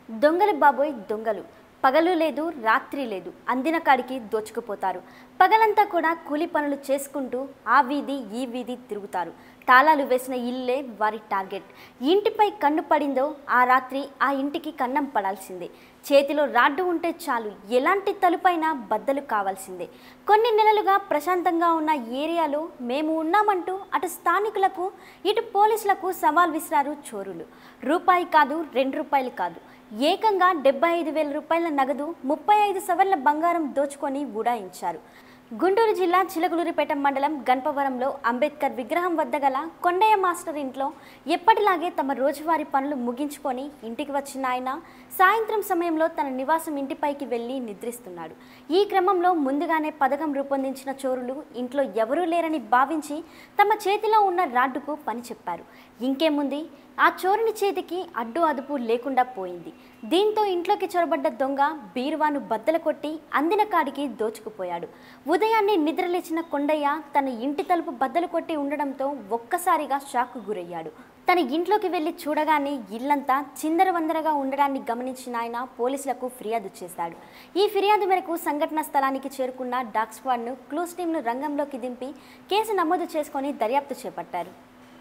దొంగలు బాబోయ్ దొంగలు పగలు లేదు రాత్రి లేదు అందిన కాడికి దోచుకుపోతారు పగలంతా కూడా కూలి పనులు చేసుకుంటూ ఆ వీధి ఈ వీధి తిరుగుతారు తాళాలు వేసిన ఇల్లే వారి టార్గెట్ ఇంటిపై కన్ను పడిందో ఆ రాత్రి ఆ ఇంటికి కన్నం పడాల్సిందే చేతిలో రాడ్డు ఉంటే చాలు ఎలాంటి తలుపైనా బద్దలు కావాల్సిందే కొన్ని నెలలుగా ప్రశాంతంగా ఉన్న ఏరియాలో మేము ఉన్నామంటూ అటు స్థానికులకు ఇటు పోలీసులకు సవాల్ విసిరారు చోరులు రూపాయి కాదు రెండు రూపాయలు కాదు ఏకంగా డెబ్బై ఐదు వేల రూపాయల నగదు ముప్పై ఐదు సవర్ల బంగారం దోచుకొని ఉడాయించారు గుంటూరు జిల్లా చిలకలూరిపేట మండలం గణపవరంలో అంబేద్కర్ విగ్రహం వద్ద గల కొండయ్య మాస్టర్ ఇంట్లో ఎప్పటిలాగే తమ రోజువారీ పనులు ముగించుకొని ఇంటికి వచ్చిన ఆయన సాయంత్రం సమయంలో తన నివాసం ఇంటిపైకి వెళ్ళి నిద్రిస్తున్నాడు ఈ క్రమంలో ముందుగానే పథకం రూపొందించిన చోరులు ఇంట్లో ఎవరూ లేరని భావించి తమ చేతిలో ఉన్న రాడ్డుకు పని చెప్పారు ఇంకేముంది ఆ చోరుని చేతికి అడ్డు అదుపు లేకుండా పోయింది దీంతో ఇంట్లోకి చొరబడ్డ దొంగ బీరువాను బద్దలు కొట్టి అందిన కాడికి దోచుకుపోయాడు ఉదయాన్నే నిద్రలేచిన కొండయ్య తన ఇంటి తలుపు బద్దలు కొట్టి ఉండడంతో ఒక్కసారిగా షాక్కు గురయ్యాడు తన ఇంట్లోకి వెళ్ళి చూడగానే ఇల్లంతా చిందరవందరగా ఉండడాన్ని గమనించిన ఆయన పోలీసులకు ఫిర్యాదు చేశాడు ఈ ఫిర్యాదు మేరకు సంఘటన స్థలానికి చేరుకున్న డాగ్ స్క్వాడ్ను క్లూస్ టీంను రంగంలోకి దింపి కేసు నమోదు చేసుకొని దర్యాప్తు చేపట్టారు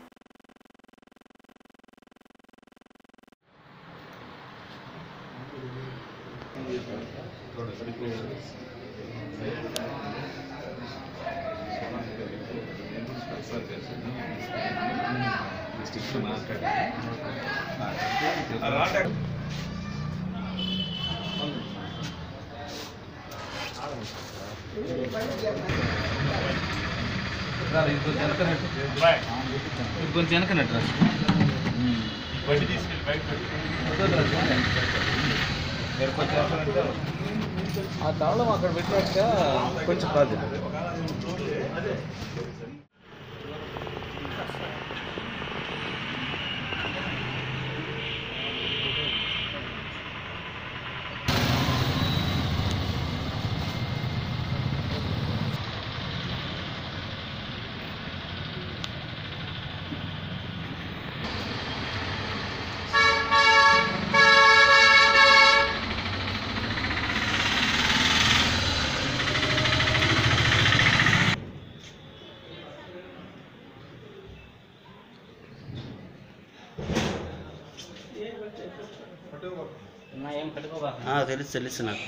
ఇది కొంచెం వెనకనట్టు రా ఆ తాళం అక్కడ పెట్టినట్టుగా కొంచెం కాదు ఏం కట్టుకోవా ఆ, తెలుసు తెలుసు నాకు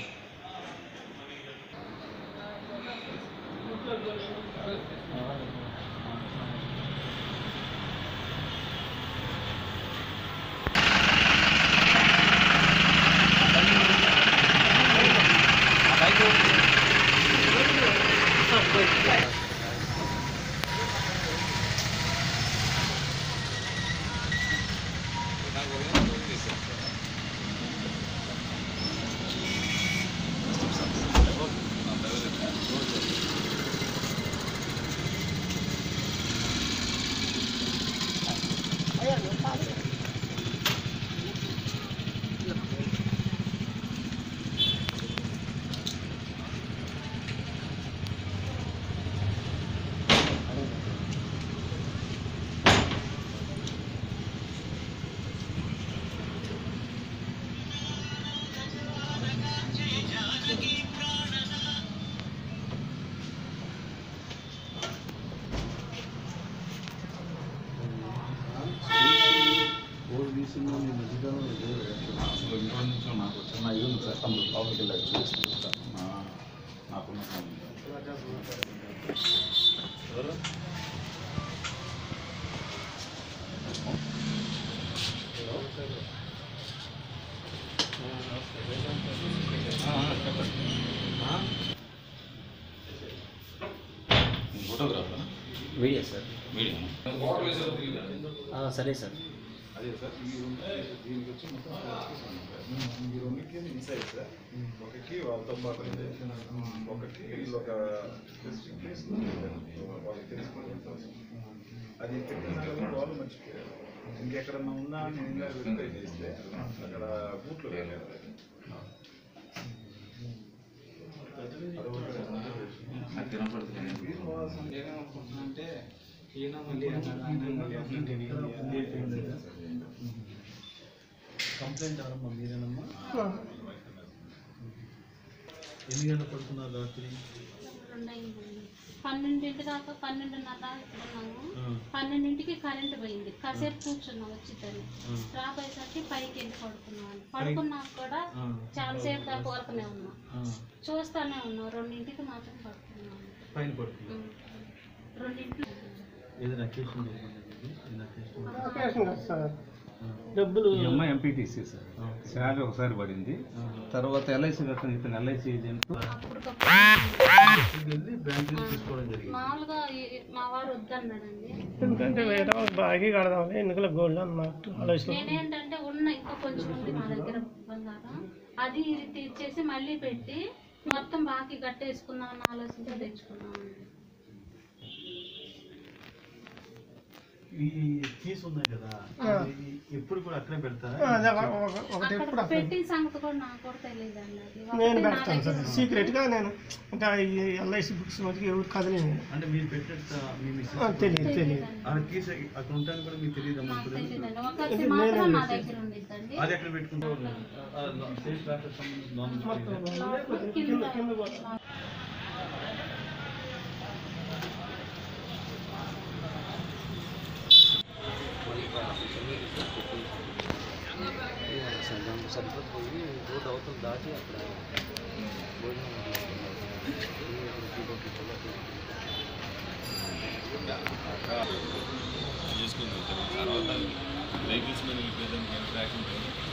అసలు ఇంట్లో నుంచి నాకు చిన్న ఇది ఉంది సార్ తమ్ముడు లోపలికి వెళ్ళాడు చూపిస్తాను సార్ నా- నాకున్న phone photographer video sir media ఆ, సరే సార్ అదే సార్ ఈ రూమ్ దీనికి వచ్చి మొత్తం ఈ రూమ్కి ఇన్సైడ్ సార్ ఒకటి వాళ్ళతో పాటు ఉంది. ఒకటి వీళ్ళు ఒక స్పెసిఫిక్ ప్లేస్ వాళ్ళకి తెలుసుకుంటారు అది పెట్టిన వాళ్ళు మర్చిపోయారు ఇంకెక్కడన్నా ఉన్నా నేను ఇంకా వెరిఫై చేస్తే అక్కడ బూట్లు వేయలేదు అది తినపడుతుంది అంటే ఈయన మళ్ళీ అన్నాడు, ఆయన మళ్ళీ అన్నాడు, ఈయన మళ్ళీ అన్నాడు. కంప్లైంట్ ఎవరమ్మా మీరేనమ్మా ఎన్ని గంటలు పడుతున్నారు రాత్రి రెండయిందండి పన్నెండింటి దాకా పన్నెండున్నర దాకా ఇక్కడ ఉన్నాము ఆ, పన్నెండింటికి కరెంట్ పోయింది కాసేపు కూర్చున్నాం వచ్చిద్దని ఆ, రాబోయేసరికి పైకి వెళ్ళి పడుకున్నాను పడుకున్నాక కూడా ఆ, చాలాసేపు దాకా ఊరకనే ఉన్నాం ఆ. చూస్తానే ఉన్నాం రెండింటికి మాత్రం పడుకున్నాను పైన పడుతుంది ఉం. రెండింటికి ఏదైనా అకేషన్ జరిగిందా ఇది? ఏదైనా అకేషన్ అవకాశం కదా సార్ ఆ, డబ్బులు ఈ అమ్మాయి ఎంపీటీసీ సార్ ఆ, శాలరీ ఒకసారి పడింది ఆ. తర్వాత ఎల్ఐసి కట్టిన ఇతను ఎల్ఐసి ఏజెంట్ అప్పటికప్పుడు ఇక్కడికి వెళ్ళి బ్యాంక్ నుంచి తీసుకోవడం జరిగింది మామూలుగా ఈ- మా వారు వద్దన్నాడండి ఎందుకంటే వేరే వాళ్ళకి బాకీ కడదామని ఎన్నికల గోల్డ్ అన్నట్టు ఆలోచన నేనేంటంటే ఉన్న ఇంకా కొంచెం ఉంది నా దగ్గర బంగారం అది ఇది తీర్చేసి మళ్ళీ పెట్టి మొత్తం బాకీ కట్టేసుకుందాం అన్న ఆలోచనతో తెచ్చుకున్నామండి ఈ కీస్ ఉన్నాయి కదా ఇది ఎప్పుడు కూడా అక్కడే పెడతారా ఆ, అదే ఒక- ఒక- ఒకటి ఎప్పుడు అక్కడ అక్కడ పెట్టిన సంగతి కూడా నాకు కూడా తెలియదండి అది నేను ఒకటి నా పెడతాను సార్ దగ్గర సీక్రెట్గా నేను అంటే ఈ ఎల్ఐసి బుక్స్ మధ్యకి ఎవరు కదలేదు అంటే మీరు పెట్టేట మీ మిస్సెస్ తెలియదు తెలియదు ఆ కీస్ అక్కడ ఉంటాను కూడా మీకు తెలియదు నాకు ఇప్పుడు తెలియదండి ఒకటి మాత్రం నా దగ్గర ఉండిద్దండి అది ఎక్కడ పెట్టుకుంటారు స్టేట్ బ్యాంక్ సంబంధించిన లోన్ లోపల కింద సరిపోయి రోడ్ అవతల దాటి అక్కడ భోజనం చేసుకుందాం తర్వాత వెహికల్స్ మీద ఏదైనా ఇంట్రాక్షన్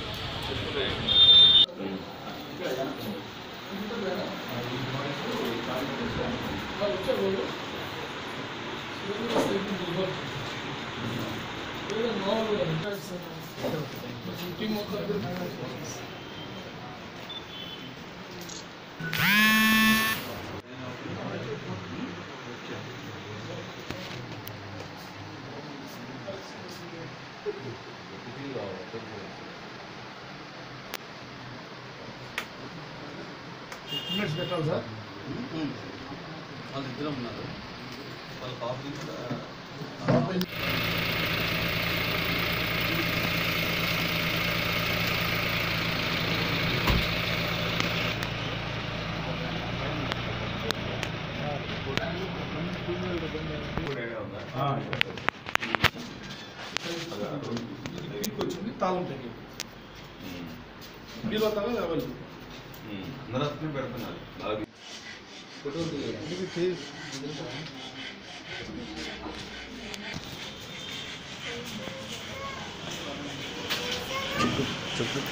బుల్లెట్స్ పెట్టాలి సార్ వాళ్ళు ఇద్దరు ఉన్నారు వాళ్ళ కాపీ కూడా వచ్చింది తాళం తెగి మీరు వస్తారా ఎవరు అందరూ అట్లనే పెడుతున్నారు లాగి చెప్పు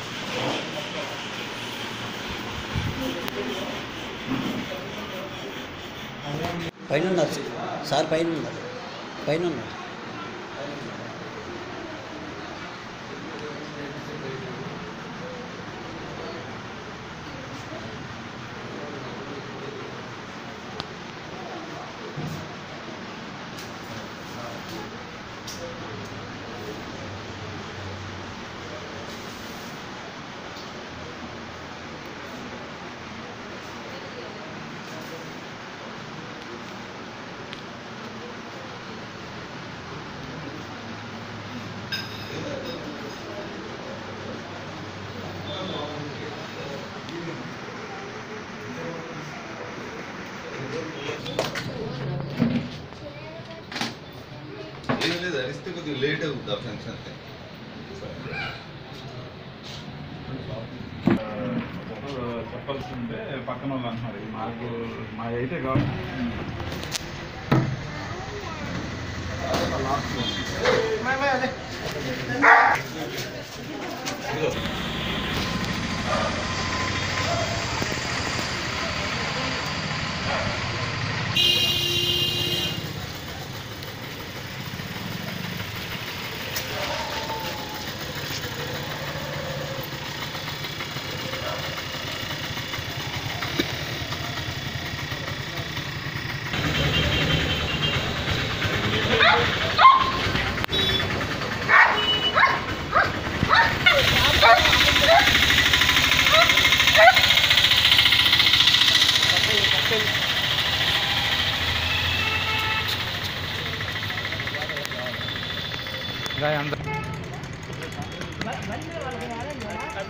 పైన ఉన్నారు సార్. సార్ పైన ఉన్నారు పైన ఉన్నారు ఏం లేదు అరిస్తే కొద్దిగా లేట్ అవుతుంది ఆ ఫంక్షన్ అంతే చెప్పాల్సి ఉంటే పక్కన వాళ్ళు అంటున్నారు మాకు మా అయితే కావాలి ఆ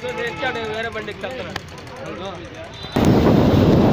తెచ్చాడు వేరే బండికి వెళ్తున్నాడు